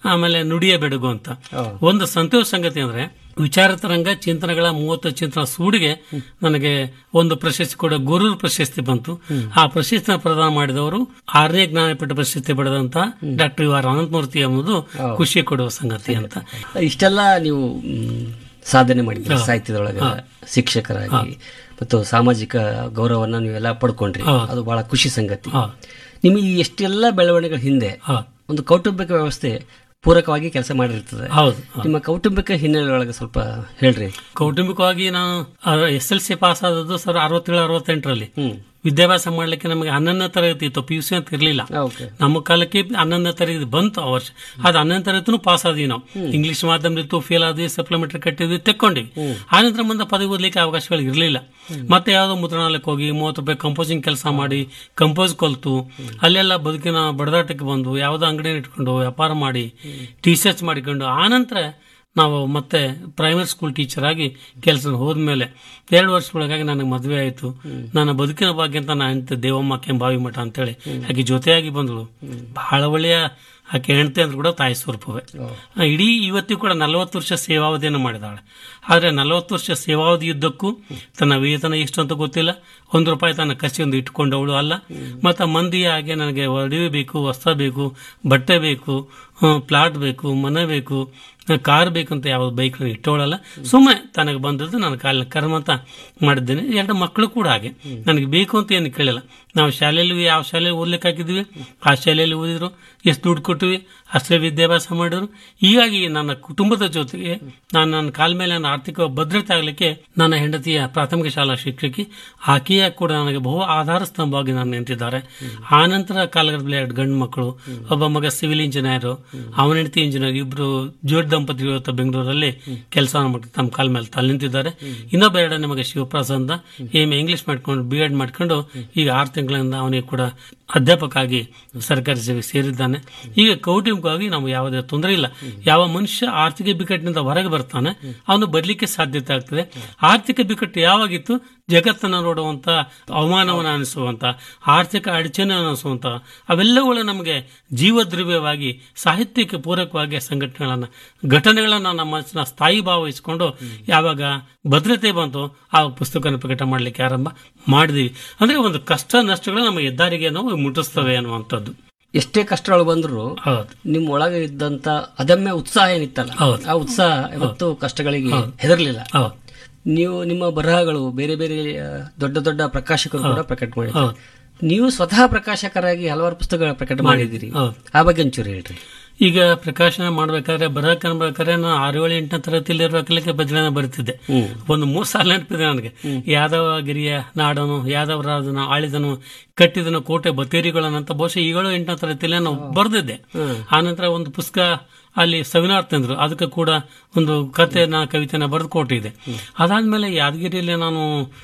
ಆಮೇಲೆ ನುಡಿಯ ಬೆಡಗು ಅಂತ ಒಂದು ಸಂತೋಷ ಸಂಗತಿ ಅಂದ್ರೆ ವಿಚಾರ ತರಂಗ ಚಿಂತನೆಗಳ ಮೂವತ್ತು ಚಿಂತನ ಸೂಡಿಗೆ ನನಗೆ ಒಂದು ಪ್ರಶಸ್ತಿ ಕೂಡ ಗುರೂರ್ ಪ್ರಶಸ್ತಿ ಬಂತು ಆ ಪ್ರಶಸ್ತಿನ ಪ್ರದಾನ ಮಾಡಿದವರು ಆರನೇ ಜ್ಞಾನಪೀಠ ಪ್ರಶಸ್ತಿ ಪಡೆದಂತ ಡಾಕ್ಟರ್ ಯು ಆರ್ ಅನಂತಮೂರ್ತಿ ಎಂಬುದು ಖುಷಿ ಕೊಡುವ ಸಂಗತಿ ಅಂತ ಇಷ್ಟೆಲ್ಲ ನೀವು ಮ್, ಸಾಧನೆ ಮಾಡಿದ್ರಿ ಸಾಹಿತ್ಯದೊಳಗೆ ಶಿಕ್ಷಕರಾಗಿ ಮತ್ತು ಸಾಮಾಜಿಕ ಗೌರವನ್ನ ನೀವೆಲ್ಲ ಪಡ್ಕೊಂಡ್ರಿ ಅದು ಬಹಳ ಖುಷಿ ಸಂಗತಿ ನಿಮಗೆ ಈ ಎಷ್ಟೆಲ್ಲ ಬೆಳವಣಿಗೆಗಳ ಹಿಂದೆ ಒಂದು ಕೌಟುಂಬಿಕ ವ್ಯವಸ್ಥೆ ಪೂರಕವಾಗಿ ಕೆಲಸ ಮಾಡಿರ್ತದೆ ಹೌದು ನಿಮ್ಮ ಕೌಟುಂಬಿಕ ಹಿನ್ನೆಲೆ ಒಳಗೆ ಸ್ವಲ್ಪ ಹೇಳ್ರಿ ಕೌಟುಂಬಿಕವಾಗಿ ನಾನು ಎಸ್ ಎಲ್ ಸಿ ಪಾಸ್ ಆದದ್ದು ಸರ್ ಅರವತ್ತೇಳು ಅರವತ್ತೆಂಟರಲ್ಲಿ ವಿದ್ಯಾಭ್ಯಾಸ ಮಾಡ್ಲಿಕ್ಕೆ ನಮಗೆ ಹನ್ನೊಂದನೇ ತರಗತಿ ಇತ್ತು ಪಿ ಯು ಸಿ ಅಂತ ಇರಲಿಲ್ಲ ಓಕೆ ನಮ್ಮ ಕಾಲಕ್ಕೆ ಹನ್ನೊಂದನೇ ತರಗತಿ ಬಂತು ಆ ವರ್ಷ ಅದು ಹನ್ನೊಂದನೇ ತರಗತಿನೂ ಪಾಸ್ ಆದ್ವಿ ನಾವು ಇಂಗ್ಲಿಷ್ ಮಾಧ್ಯಮ ಇತ್ತು ಫೇಲ್ ಆದ್ವಿ ಸಪ್ಲಿಮೆಂಟರಿ ಕಟ್ಟಿದ್ವಿ ತೆಕ್ಕೊಂಡಿವಿ ಆನಂತರ ಮುಂದೆ ಪದವಿ ಓದಲಿಕ್ಕೆ ಅವಕಾಶಗಳು ಇರಲಿಲ್ಲ ಮತ್ತೆ ಯಾವುದೋ ಮುದ್ರಣಾಲಯಕ್ಕೆ ಹೋಗಿ ಮೂವತ್ತು ರೂಪಾಯಿ ಕಂಪೋಸಿಂಗ್ ಕೆಲಸ ಮಾಡಿ ಕಂಪೋಸ್ ಕಲ್ತು ಅಲ್ಲೆಲ್ಲ ಬದುಕಿನ ಬಡದಾಟಕ್ಕೆ ಬಂದು ಯಾವುದೋ ಅಂಗಡಿ ಇಟ್ಕೊಂಡು ವ್ಯಾಪಾರ ಮಾಡಿ ಟೀಚರ್ಸ್ ಮಾಡಿಕೊಂಡು ಆನಂತರ ನಾವು ಮತ್ತೆ ಪ್ರೈಮರಿ ಸ್ಕೂಲ್ ಟೀಚರ್ ಆಗಿ ಕೆಲಸ ಹೋದ್ಮೇಲೆ ಎರಡು ವರ್ಷದೊಳಗಾಗಿ ನನಗೆ ಮದುವೆ ಆಯಿತು ನನ್ನ ಬದುಕಿನ ಬಗ್ಗೆ ಅಂತ ನಾನು ಅಂತ ದೇವಮ್ಮ ಕೆಂಬಾವಿ ಮಠ ಅಂತೇಳಿ ಆಕೆ ಜೊತೆಯಾಗಿ ಬಂದಳು ಬಹಳ ಒಳ್ಳೆಯ ಆಕೆ ಹೆಂಡತಿ ಅಂದ್ರೆ ಕೂಡ ತಾಯಿ ಸ್ವರೂಪವೇ ಆ, ಇಡೀ ಇವತ್ತಿಗೂ ಕೂಡ ನಲವತ್ತು ವರ್ಷ ಸೇವಾವಧಿಯನ್ನು ಮಾಡಿದಾಳೆ ಆದರೆ ನಲವತ್ತು ವರ್ಷ ಸೇವಾವಧಿ ಯುದ್ಧಕ್ಕೂ ತನ್ನ ವೇತನ ಎಷ್ಟು ಅಂತ ಗೊತ್ತಿಲ್ಲ ಒಂದು ರೂಪಾಯಿ ತನ್ನ ಖರ್ಚಿಗೊಂದು ಇಟ್ಕೊಂಡವಳು ಅಲ್ಲ ಮತ್ತು ಮಂದಿ ಹಾಗೆ ನನಗೆ ಒಡವೆ ಬೇಕು ವಸ್ತ್ರ ಬೇಕು ಬಟ್ಟೆ ಬೇಕು ಪ್ಲಾಟ್ ಬೇಕು ಮನೆ ಬೇಕು ಕಾರ್ ಬೇಕಂತ ಯಾವ ಬೈಕ್ ಇಟ್ಟೋಳಲ್ಲ ಸುಮ್ಮನೆ ತನಗೆ ಬಂದದ್ದು ನನ್ನ ಕಾಲಿನ ಕರ್ಮ ಅಂತ ಮಾಡಿದ್ದೇನೆ ಎರಡು ಮಕ್ಕಳು ಕೂಡ ಹಾಗೆ ನನಗೆ ಬೇಕು ಅಂತ ಏನು ಕೇಳಿಲ್ಲ ನಾವು ಶಾಲೆಯಲ್ಲಿ ಯಾವ ಶಾಲೆಯಲ್ಲಿ ಓದ್ಲಿಕ್ಕೆ ಹಾಕಿದ್ವಿ ಆ ಶಾಲೆಯಲ್ಲಿ ಓದಿದ್ರು ಎಷ್ಟು ದುಡ್ಡು ಕೊಟ್ಟಿವಿ ಅಷ್ಟೇ ವಿದ್ಯಾಭ್ಯಾಸ ಮಾಡಿದ್ರು ಹೀಗಾಗಿ ನನ್ನ ಕುಟುಂಬದ ಜೊತೆಗೆ ನಾನು ನನ್ನ ಕಾಲ ಮೇಲೆ ನನ್ನ ಆರ್ಥಿಕ ಭದ್ರತೆ ಆಗಲಿಕ್ಕೆ ನನ್ನ ಹೆಂಡತಿಯ ಪ್ರಾಥಮಿಕ ಶಾಲಾ ಶಿಕ್ಷಕಿ ಆಕೆಯ ಕೂಡ ನನಗೆ ಬಹು ಆಧಾರ ಸ್ತಂಭವಾಗಿ ನಾನು ನಿಂತಿದ್ದಾರೆ ಆ ನಂತರ ಕಾಲಗಡದಲ್ಲಿ ಎರಡು ಗಂಡು ಮಕ್ಕಳು ಒಬ್ಬ ಮಗ ಸಿವಿಲ್ ಇಂಜಿನಿಯರ್ ಅವನ ಹೆಂಡತಿ ಇಂಜಿನಿಯರ್ ಇಬ್ರು ಜೋಡಿ ದಂಪತಿಗಳು ಇವತ್ತು ಬೆಂಗಳೂರಲ್ಲಿ ಕೆಲಸ ಮಾಡಿ ತಮ್ಮ ಕಾಲ ಮೇಲೆ ತಲೆ ನಿಂತಿದ್ದಾರೆ ಇನ್ನೊಬ್ಬ ಎರಡನೇ ನಮಗೆ ಶಿವಪ್ರಸಾದ್ ಅಂತ ಎಮ್ ಇಂಗ್ಲಿಷ್ ಮಾಡ್ಕೊಂಡು ಬಿ ಎಡ್ ಮಾಡ್ಕೊಂಡು ಈಗ ಆರು ತಿಂಗಳಿಂದ ಅವನಿಗೆ ಕೂಡ ಅಧ್ಯಾಪಕ ಆಗಿ ಸರ್ಕಾರಿ ಸೇವೆ ಸೇರಿದ್ದಾನೆ ಈಗ ಕೌಟುಂಬಿಕವಾಗಿ ನಾವು ಯಾವುದೇ ತೊಂದರೆ ಇಲ್ಲ ಯಾವ ಮನುಷ್ಯ ಆರ್ಥಿಕ ಬಿಕ್ಕಟ್ಟಿನಿಂದ ಹೊರಗೆ ಬರ್ತಾನೆ ಅವನು ಬರ್ಲಿಕ್ಕೆ ಸಾಧ್ಯತೆ ಆಗ್ತದೆ ಆರ್ಥಿಕ ಬಿಕ್ಕಟ್ಟು ಯಾವಾಗಿತ್ತು ಜಗತ್ತನ್ನು ನೋಡುವಂತ ಅವಮಾನವನ್ನು ಅನಿಸುವಂತ ಆರ್ಥಿಕ ಅಡಚಣೆ ಅನಿಸುವಂತ ಅವೆಲ್ಲಗಳು ನಮಗೆ ಜೀವದ್ರವ್ಯವಾಗಿ ಸಾಹಿತ್ಯಕ್ಕೆ ಪೂರಕವಾಗಿ ಸಂಘಟನೆಗಳನ್ನ ಘಟನೆಗಳನ್ನ ನಮ್ಮ ಮನಸ್ಸಿನ ಸ್ಥಾಯಿ ಭಾವಿಸಿಕೊಂಡು ಯಾವಾಗ ಭದ್ರತೆ ಬಂತು ಆ ಪುಸ್ತಕನ ಪ್ರಕಟ ಮಾಡಲಿಕ್ಕೆ ಆರಂಭ ಮಾಡಿದೀವಿ ಅಂದ್ರೆ ಒಂದು ಕಷ್ಟ ನಷ್ಟಗಳು ನಮ್ಮ ಹೆದ್ದಾರಿಗೆ ನಾವು ಮುಟ್ಟಿಸ್ತವೆ ಅನ್ನುವಂಥದ್ದು ಎಷ್ಟೇ ಕಷ್ಟಗಳು ಬಂದ್ರು ಹೌದು ನಿಮ್ ಒಳಗೆ ಇದ್ದಂತ ಅದಮ್ಯ ಉತ್ಸಾಹ ಏನಿತ್ತಲ್ಲ ಹೌದು. ಆ ಉತ್ಸಾಹ ಯಾವತ್ತೂ ಕಷ್ಟಗಳಿಗೆ ಹೆದರ್ಲಿಲ್ಲ ಹೌದು ನೀವು ನಿಮ್ಮ ಬರಹಗಳು ಬೇರೆ ಬೇರೆ ಆ, ದೊಡ್ಡ ದೊಡ್ಡ ಪ್ರಕಾಶಕರು ಕೂಡ ಪ್ರಕಟ ಮಾಡಿದ್ರು ಹೌದು ನೀವು ಸ್ವತಃ ಪ್ರಕಾಶಕರಾಗಿ ಹಲವಾರು ಪುಸ್ತಕಗಳ ಪ್ರಕಟ ಮಾಡಿದ್ದೀರಿ ಹೌದು. ಆ ಬಗ್ಗೆ ಒಂಚೂರು ಹೇಳ್ರಿ ಈಗ ಪ್ರಕಾಶನ ಮಾಡ್ಬೇಕಾದ್ರೆ ಬರಕ್ ಅನ್ಬೇಕಾದ್ರೆ ನಾನು ಆರು ಏಳು ಎಂಟನೇ ತರಗತಿಯಲ್ಲಿ ಇರ್ಬೇಕಲಿಕ್ಕೆ ಭಜನೆ ಬರ್ತಿದ್ದೆ ಒಂದು ಮೂರ್ ಸಾಲ ನೆನಪಿದೆ ನನಗೆ ಯಾದವ ಗಿರಿಯ ನಾಡನು ಯಾದವ ರಾಜನ ಆಳಿದನು ಕಟ್ಟಿದನು ಕೋಟೆ ಬತೇರಿಗಳನ್ನಂತ ಬಹುಶಃ ಈಗಳು ಎಂಟನೇ ತರಗತಿಯಲ್ಲಿ ನಾನು ಬರ್ದಿದ್ದೆ ಆನಂತರ ಒಂದು ಪುಸ್ತಕ ಅಲ್ಲಿ ಸವಿನಾರ್ ತಂದ್ರು ಅದಕ್ಕೆ ಕೂಡ ಒಂದು ಕಥೆನ ಕವಿತೆನ ಬರೆದು ಕೊಟ್ಟಿದೆ ಅದಾದ್ಮೇಲೆ ಯಾದಗಿರಿಯಲ್ಲಿ ನಾನು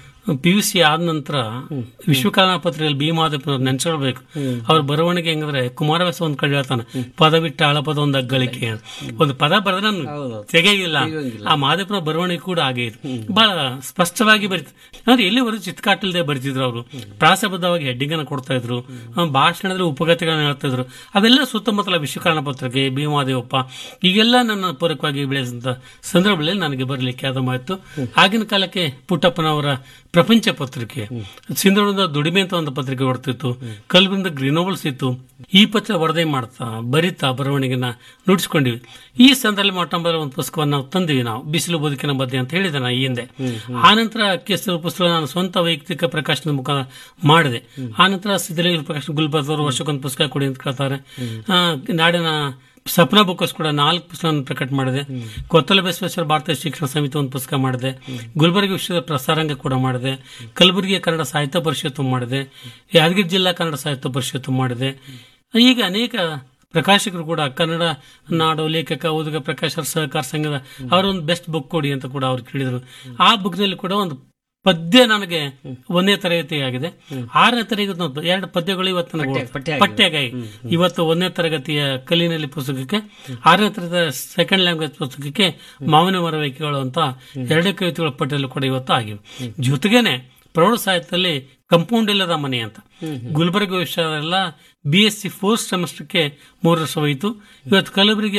ಪಿ ಯು ಸಿ ಆದ ನಂತರ ವಿಶ್ವಕರ್ಮ ಪತ್ರಿಕೆಯಲ್ಲಿ ಬಿ ಮಾದಪ್ಪನವ್ರು ನೆನ್ಸ್ಕೊಳ್ಬೇಕು ಅವ್ರ ಬರವಣಿಗೆ ಹೆಂಗಂದ್ರೆ ಕುಮಾರವ್ಯಾಸ ಒಂದ್ ಕಡೆ ಹೇಳ್ತಾನೆ ಪದ ಬಿಟ್ಟ ಅಳಪದ ಒಂದು ಅಗ್ಗಳಿಕೆ ಅಂತ. ಒಂದು ಪದ ಬರೆದ್ರೆ ನಾನು ತೆಗೆಯಿಲ್ಲ ಆ ಮಾದಪ್ಪನ ಬರವಣಿಗೆ ಕೂಡ ಹಾಗೆ ಇದೆ ಬಹಳ ಸ್ಪಷ್ಟವಾಗಿ ಬರೀತಾರೆ ಅಂದ್ರೆ ಎಲ್ಲಿವರೆಗೂ ಚಿತ್ಕಾಟಲ್ದೆ ಬರೀತಿದ್ರು ಅವರು ಪ್ರಾಸಬದ್ಧವಾಗಿ ಹೆಡ್ಡಿಂಗ್ ಅನ್ನು ಕೊಡ್ತಾ ಇದ್ರು ಆ, ಭಾಷಣದಲ್ಲಿ ಉಪಗತಿಗಳನ್ನ ಹೇಳ್ತಾ ಇದ್ರು ಅವೆಲ್ಲ ಸುತ್ತಮುತ್ತಲ ವಿಶ್ವಕರ್ಣ ಪತ್ರಿಕೆ ಭೀಮಾದೇವಪ್ಪ ಈಗೆಲ್ಲ ನನ್ನ ಪೂರಕವಾಗಿ ಬೆಳೆಸಿದಂತ ಸಂದರ್ಭದಲ್ಲಿ ನನಗೆ ಬರಲಿಕ್ಕೆ ಆದಮಾಯಿತು ಆಗಿನ ಕಾಲಕ್ಕೆ ಪುಟ್ಟಪ್ಪನವರ ಪ್ರಪಂಚ ಪತ್ರಿಕೆ ಸಿಂಧುಳಿಂದ ದುಡಿಮೆ ಅಂತ ಒಂದು ಪತ್ರಿಕೆ ಬರ್ತಿತ್ತು ಕಲ್ಬಿಂದ ಗ್ರೀನೋಬಲ್ಸ್ ಇತ್ತು ಈ ಪತ್ರ ವರದಿ ಮಾಡ್ತಾ ಬರಿತಾ ಬರವಣಿಗೆನ ನುಡಿಸ್ಕೊಂಡಿವಿ ಈ ಸಂದರ್ಭದಲ್ಲಿ ಮೊಟ್ಟಮೊದಲ ಒಂದು ಪುಸ್ತಕವನ್ನು ನಾವು ತಂದಿವಿ ನಾವು ಬಿಸಿಲು ಬದುಕಿನ ಬಗ್ಗೆ ಅಂತ ಹೇಳಿದೆ ನಾ ಈ ಹಿಂದೆ ಆನಂತರ ಕೆಸರು ಪುಸ್ತಕ ನಾನು ಸ್ವಂತ ವೈಯಕ್ತಿಕ ಪ್ರಕಾಶನದ ಮುಖ ಮಾಡಿದೆ ಆನಂತರ ಸಿದ್ದಲಿಂಗ ಪ್ರಕಾಶನ ಗುಲ್ಬರ್ದವರು ವರ್ಷಕ್ಕೊಂದು ಪುಸ್ತಕ ಕೊಡಿ ಅಂತ ಕೇಳ್ತಾರೆ ಆ, ನಾಡಿನ ಸಪ್ನ ಬುಕ್ಕಸ್ ಕೂಡ ನಾಲ್ಕು ಪುಸ್ತಕ ಪ್ರಕಟ ಮಾಡಿದೆ ಕೊತ್ತಲ ಬಸವೇಶ್ವರ ಭಾರತೀಯ ಶಿಕ್ಷಣ ಸಮಿತಿ ಒಂದು ಪುಸ್ತಕ ಮಾಡಿದೆ ಗುಲ್ಬರ್ಗಿ ವಿಶ್ವದ ಪ್ರಸಾರಾಂಗ ಕೂಡ ಮಾಡಿದೆ ಕಲಬುರಗಿಯ ಕನ್ನಡ ಸಾಹಿತ್ಯ ಪರಿಷತ್ತು ಮಾಡಿದೆ ಯಾದಗಿರಿ ಜಿಲ್ಲಾ ಕನ್ನಡ ಸಾಹಿತ್ಯ ಪರಿಷತ್ತು ಮಾಡಿದೆ ಈಗ ಅನೇಕ ಪ್ರಕಾಶಕರು ಕೂಡ ಕನ್ನಡ ನಾಡು ಲೇಖಕ ಓದುಗ ಪ್ರಕಾಶಕರ ಸಹಕಾರ ಸಂಘದ ಅವರೊಂದು ಬೆಸ್ಟ್ ಬುಕ್ ಕೊಡಿ ಅಂತ ಕೂಡ ಅವ್ರು ಕೇಳಿದ್ರು ಆ ಬುಕ್ನಲ್ಲಿ ಕೂಡ ಒಂದು ಪದ್ಯ ನನಗೆ ಒಂದನೇ ತರಗತಿ ಆಗಿದೆ ಆರನೇ ತರಗತಿ ಒಂದು ಎರಡು ಪದ್ಯಗಳು ಇವತ್ತು ನನಗೆ ಪಠ್ಯ ಆಗಿದೆ. ಪಠ್ಯಗಾಗಿ ಇವತ್ತು ಒಂದನೇ ತರಗತಿಯ ಕಲಿನಲ್ಲಿ ಪುಸ್ತಕಕ್ಕೆ ಆರನೇ ತರಗತಿಯ ಸೆಕೆಂಡ್ ಲ್ಯಾಂಗ್ವೇಜ್ ಪುಸ್ತಕಕ್ಕೆ ಮಾವಿನ ಮರವೇಕೆಗಳು ಅಂತ ಎರಡೇ ಕವಿತೆಗಳ ಪಟ್ಟಿಯಲ್ಲಿ ಕೂಡ ಇವತ್ತು ಆಗಿವೆ ಜೊತೆಗೇನೆ ಪ್ರೌಢ ಸಾಹಿತ್ಯದಲ್ಲಿ ಕಂಪೌಂಡ್ ಇಲ್ಲದ ಮನೆ ಅಂತ ಗುಲ್ಬರ್ಗ ವಿಶ್ವದಲ್ಲ ಬಿ ಎಸ್ ಸಿ ಫೋರ್ತ್ ಸೆಮಿಸ್ಟರ್ಗೆ ಮೂರು ವರ್ಷ ಹೋಯಿತು ಇವತ್ತು ಕಲಬುರಗಿ